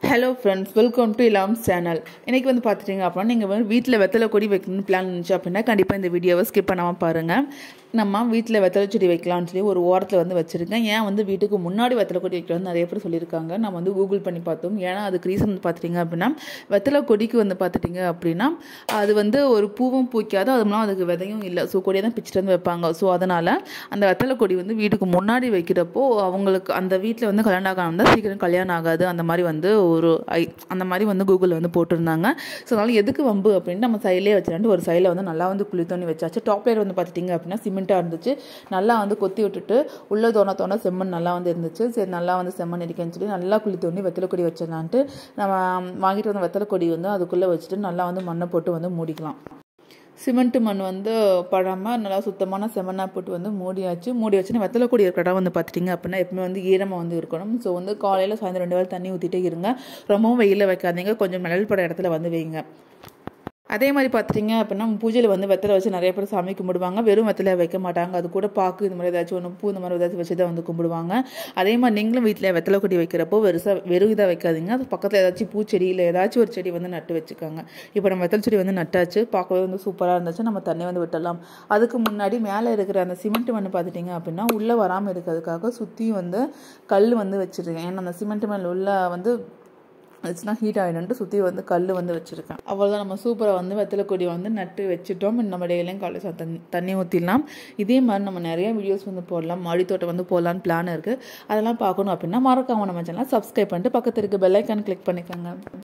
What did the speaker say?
hello friends welcome to இலாம் channel இன்றைக்கி வந்து பார்த்துட்டிங்க அப்படின்னா நீங்கள் வந்து வீட்டில் வெத்தலை கொடி வைக்கணும்னு பிளான் இருந்துச்சு அப்படின்னா கண்டிப்பாக இந்த வீடியோவை ஸ்கிப் பண்ணாமல் பாருங்கள் நம்ம வீட்டில் வெத்தலை செடி வைக்கலாம்னு சொல்லி ஒரு ஓரத்தில் வந்து வச்சுருக்கேன் ஏன் வந்து வீட்டுக்கு முன்னாடி வெத்தலை கொடி வைக்கலாம்னு நிறைய பேர் சொல்லியிருக்காங்க நம்ம வந்து கூகுள் பண்ணி பார்த்தோம் ஏன்னா அதுக்கு ரீசன் வந்து பார்த்துட்டிங்க அப்படின்னா வெத்தலை கொடிக்கு வந்து பார்த்துட்டிங்க அப்படின்னா அது வந்து ஒரு பூவும் பூக்காது அதுலாம் அதுக்கு விதையும் இல்லை ஸோ கொடியை தான் பிச்சுட்டு வந்து வைப்பாங்க ஸோ அதனால் அந்த வெத்தலை கொடி வந்து வீட்டுக்கு முன்னாடி வைக்கிறப்போ அவங்களுக்கு அந்த வீட்டில் வந்து கல்யாணம் ஆகாம இருந்தால் சீக்கிரம் கல்யாணம் ஆகாது அந்த மாதிரி வந்து ஒரு ஐ அந்த மாதிரி வந்து கூகுளில் வந்து போட்டிருந்தாங்க ஸோ அதனால் எதுக்கு வம்பு அப்படின்னு நம்ம சைட்லேயே வச்சுட்டு ஒரு சைடில் வந்து நல்லா வந்து குழி தோண்டி வச்சாச்சு டாப் லேயர் வந்து பார்த்துட்டிங்க அப்படின்னா சிமெண்ட்டாக இருந்துச்சு நல்லா வந்து கொத்தி விட்டுட்டு உள்ளே தோண தோண செம்மண் நல்லா வந்து இருந்துச்சு சரி நல்லா வந்து செம்மண் இருக்கேன்னு சொல்லி நல்லா குழி தோண்டி வெத்தலை கொடி வச்சிடலான்ட்டு நம்ம வாங்கிட்டு வந்த வெத்தலை கொடி வந்து அதுக்குள்ளே வச்சுட்டு நல்லா வந்து மண்ணை போட்டு வந்து மூடிக்கலாம் சிமெண்ட் மண் வந்து படாமல் நல்லா சுத்தமான செம்மண்ணாக போட்டு வந்து மூடியாச்சு மூடி வச்சுன்னு வெத்தலை கொடி இருக்கிற இடம் வந்து பார்த்துட்டிங்க அப்படின்னா எப்பவுமே வந்து ஈரமாக வந்து இருக்கணும் ஸோ வந்து காலையில் சாயந்தரம் ரெண்டு வேளை தண்ணி ஊற்றிட்டே இருங்க ரொம்பவும் வெயிலில் வைக்காதீங்க கொஞ்சம் நிழல் பட இடத்துல வந்து வைங்க அதே மாதிரி பார்த்துட்டிங்க அப்படின்னா பூஜையில் வந்து வெத்தலை வச்சு நிறைய பேர் சாமி கும்பிடுவாங்க வெறும் வெத்தலை வைக்க மாட்டாங்க அது கூட பாக்கு இந்த மாதிரி ஏதாச்சும் ஒன்று பூ இந்த மாதிரி ஏதாச்சும் வச்சு தான் வந்து கும்பிடுவாங்க அதே மாதிரி நீங்களும் வீட்டில் வெத்தலை கொடி வைக்கிறப்போ வெறுசாக வெறும் இதாக வைக்காதீங்க அது பக்கத்தில் ஏதாச்சும் பூச்செடி இல்லை ஏதாச்சும் ஒரு செடி வந்து நட்டு வச்சுக்கோங்க இப்போ நம்ம வெத்தலை செடி வந்து நட்டாச்சு பார்க்கவே வந்து சூப்பராக இருந்துச்சு நம்ம தண்ணி வந்து விட்டுடலாம் அதுக்கு முன்னாடி மேலே இருக்கிற அந்த சிமெண்ட் மண் பார்த்துட்டிங்க அப்படின்னா உள்ளே வராமல் இருக்கிறதுக்காக சுற்றியும் வந்து கல் வந்து வச்சுருக்கேன் ஏன்னா அந்த சிமெண்ட் மண் உள்ள வந்து வச்சுனா ஹீட் ஆகிடும்ட்டு சுற்றி வந்து கல் வந்து வச்சுருக்கேன் அவ்வளோதான் நம்ம சூப்பராக வந்து வெத்தலை கொடி வந்து நட்டு வச்சுட்டோம் நம்ம டெய்லியும் காலேஜ் தண்ணி தண்ணி ஊற்றிடலாம் இதே மாதிரி நம்ம நிறைய வீடியோஸ் வந்து போடலாம் மாடி தோட்டம் வந்து போடலான்னு பிளான் இருக்குது அதெல்லாம் பார்க்கணும் அப்படின்னா மறக்காம நம்ம சேனல் சப்ஸ்கிரைப் பண்ணிட்டு பக்கத்து இருக்க பெல் ஐக்கான் கிளிக் பண்ணிக்கோங்க